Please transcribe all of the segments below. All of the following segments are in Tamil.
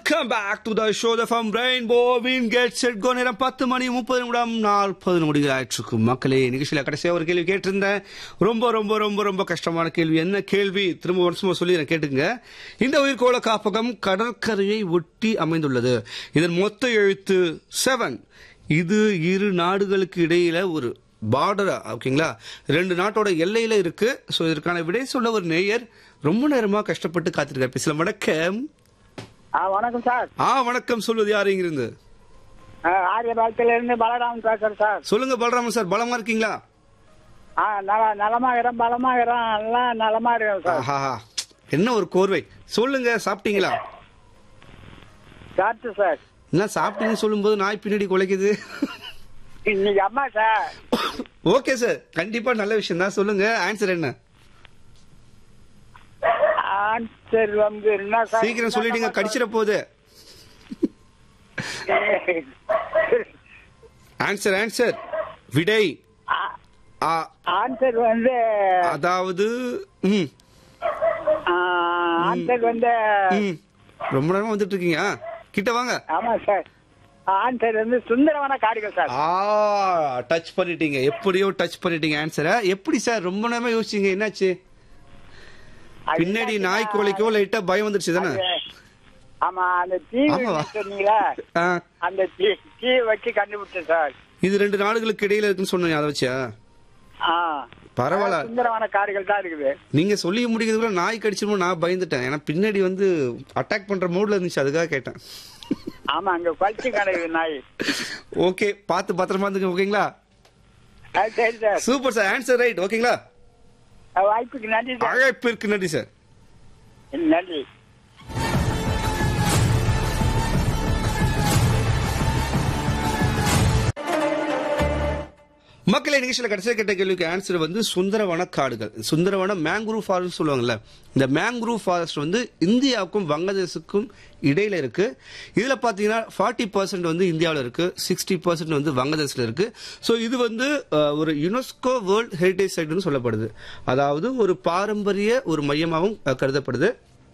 Welcome back to the show the from rainbow win get set go நேரம் பத்து மணி முப்பது நிமிடம் நாற்பது நிமிடங்கள் ஆயிடுச்சு மக்களே நிகழ்ச்சியில் கடைசியாக ஒரு கேள்வி கேட்டிருந்தேன் ரொம்ப ரொம்ப ரொம்ப ரொம்ப கஷ்டமான கேள்வி என்ன கேள்வி திரும்ப வருஷமா சொல்லி நான் கேட்டுங்க இந்த உயிர்கோள காப்பகம் கடற்கரையை ஒட்டி அமைந்துள்ளது இதன் மொத்த எழுத்து செவன் இது இரு நாடுகளுக்கு இடையில ஒரு பார்டர் ஓகேங்களா ரெண்டு நாட்டோட எல்லையில இருக்கு ஸோ இதற்கான விடை சொல்ல ஒரு நேயர் ரொம்ப நேரமா கஷ்டப்பட்டு காத்திருக்காரு பேசலாம் வணக்கம் ஆ வணக்கம் சார் ஆ வணக்கம் சொல்வது யார் இங்கிருந்து ஆ, ஆரியபாளத்துல இருந்து பலராமன் பேசுறேன் சார் சொல்லுங்க பலராமன் சார் பலமா இருக்கீங்களா ஆ நல நலமாகிறேன் பலமாகிறேன் எல்லாம் நலமா இருக்கேன் சார் ஆஹா என்ன ஒரு கோர்வை சொல்லுங்க சாப்பிட்டீங்களா சாப்பிட்டு சார் என்ன சாப்பிட்டீங்கன்னு சொல்லும்போது நாய் பின்னாடி குலைக்குது இன்னைக்கு அம்மா சார் ஓகே சார் கண்டிப்பா நல்ல விஷயம் தான் சொல்லுங்க ஆன்சர் என்ன ஆன்சர் வந்து என்ன சார் சீக்கிரம் சொல்லிட்டீங்க கடிச்சிட போகுது ஆன்சர் ஆன்சர் விடை ஆ- ஆ, ஆன்சர் வந்து அதாவது ம் ஆ, ஆன்சர் வந்து ம் ரொம்ப நேரமா வந்துட்டு இருக்கீங்க ஆ, கிட்ட வாங்க ஆமா சார் ஆன்சர் வந்து சுந்தரவன காடுகள் சார் ஆ டச் பண்ணிட்டீங்க எப்படியோ டச் பண்ணிட்டீங்க ஆன்சரை எப்படி சார் ரொம்ப நேரமா யோசிச்சீங்க என்னாச்சு அது பின்னாடி என்னாச்சுன்னா, நாய் கோழிக்கோ லைட்டா பயம் வந்துருச்சு தானே அது- ஆமா அந்த தீவு ஆமாவா? சொன்னீங்களா ஆ, அந்த தீ தீ வச்சு கண்டுபிடிச்சேன் சார் இது ரெண்டு நாடுகளுக்கு இடையில இருக்குன்னு சொன்னீங்க அதை வச்சா ஆ பரவாயில்ல. சுந்தரவன காடுகள் தான் இருக்குது நீங்க சொல்லி முடிக்கிறதுக்குள்ள நாய் கடிச்சிருமோ நான் பயந்துட்டேன் ஏன்னா பின்னாடி வந்து அட்டாக் பண்ற மூட்ல இருந்துச்சு அதுக்காக கேட்டேன் ஆமா அங்க பழிச்சு கிடக்குது நாய் ஓகே பார்த்து பத்திரமா இருந்துங்க ஓகேங்களா ஆ, சரி sir super sir answer right ஓகேங்களா ஆ, வாய்ப்புக்கு நன்றி சார் அழைப்பிற்கு நன்றி சார் நன்றி மக்களே நிகழ்ச்சியில் கடைசியாக கேட்ட கேள்விக்கு ஆன்சர் வந்து சுந்தரவன காடுகள் சுந்தரவன மேங்க்ரூவ் ஃபாரஸ்ட் சொல்லுவாங்கல்ல இந்த மேங்க்ரூவ் ஃபாரஸ்ட் வந்து இந்தியாவுக்கும் வங்கதேசத்துக்கும் இடையில இருக்கு இதுல பாத்தீங்கன்னா ஃபார்ட்டி பர்சன்ட் வந்து இந்தியாவில் இருக்கு சிக்ஸ்டி பர்சன்ட் வந்து வங்கதேசத்தில் இருக்கு ஸோ இது வந்து அஹ், ஒரு யுனெஸ்கோ வேர்ல்ட் ஹெரிடேஜ் சைட்னு சொல்லப்படுது அதாவது ஒரு பாரம்பரிய ஒரு மையமாகவும் அஹ், கருதப்படுது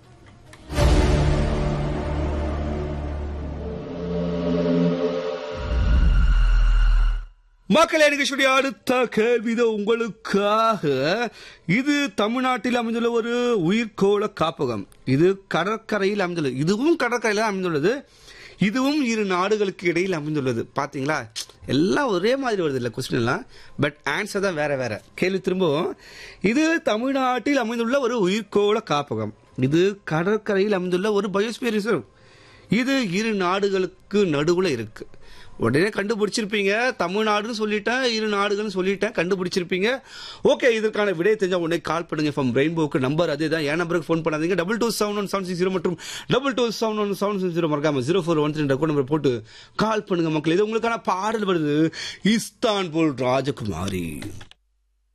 மக்களே நிகழ்ச்சியுடைய அடுத்த கேள்வித உங்களுக்காக இது தமிழ்நாட்டில் அமைந்துள்ள ஒரு உயிர்கோள காப்பகம் இது கடற்கரையில் அமைந்துள்ளது இதுவும் கடற்கரையில் அமைந்துள்ளது இதுவும் இரு நாடுகளுக்கு இடையில் அமைந்துள்ளது பாத்தீங்களா எல்லாம் ஒரே மாதிரி வருது இல்ல கொஸ்டின் எல்லாம் பட் ஆன்சர் தான் வேற வேற கேள்வி திரும்பவும் இது தமிழ்நாட்டில் அமைந்துள்ள ஒரு உயிர்கோள காப்பகம் இது கடற்கரையில் அமைந்துள்ள ஒரு பயோஸ்பியர் ரிசர்வ் இது இரு நாடுகளுக்கு நடுவுல இருக்கு உடனே கண்டுபிடிச்சிருப்பீங்க தமிழ்நாடுன்னு சொல்லிட்டேன் இரு நாடுகள்னு சொல்லிட்டேன் கண்டுபிடிச்சிருப்பீங்க ஓகே இதற்கான விடை தெரிஞ்சா உடனே கால் பண்ணுங்க ஃப்ரம் ரெயின்போக்கு நம்பர் அதே தான் என் நம்பருக்கு ஃபோன் பண்ணாதீங்க double two seven one seven six zero மற்றும் double two seven one seven six zero மறக்காம zero four one three number போட்டு கால் பண்ணுங்க மக்கள் இது உங்களுக்கான பாடல் வருது இஸ்தான்புல் ராஜகுமாரி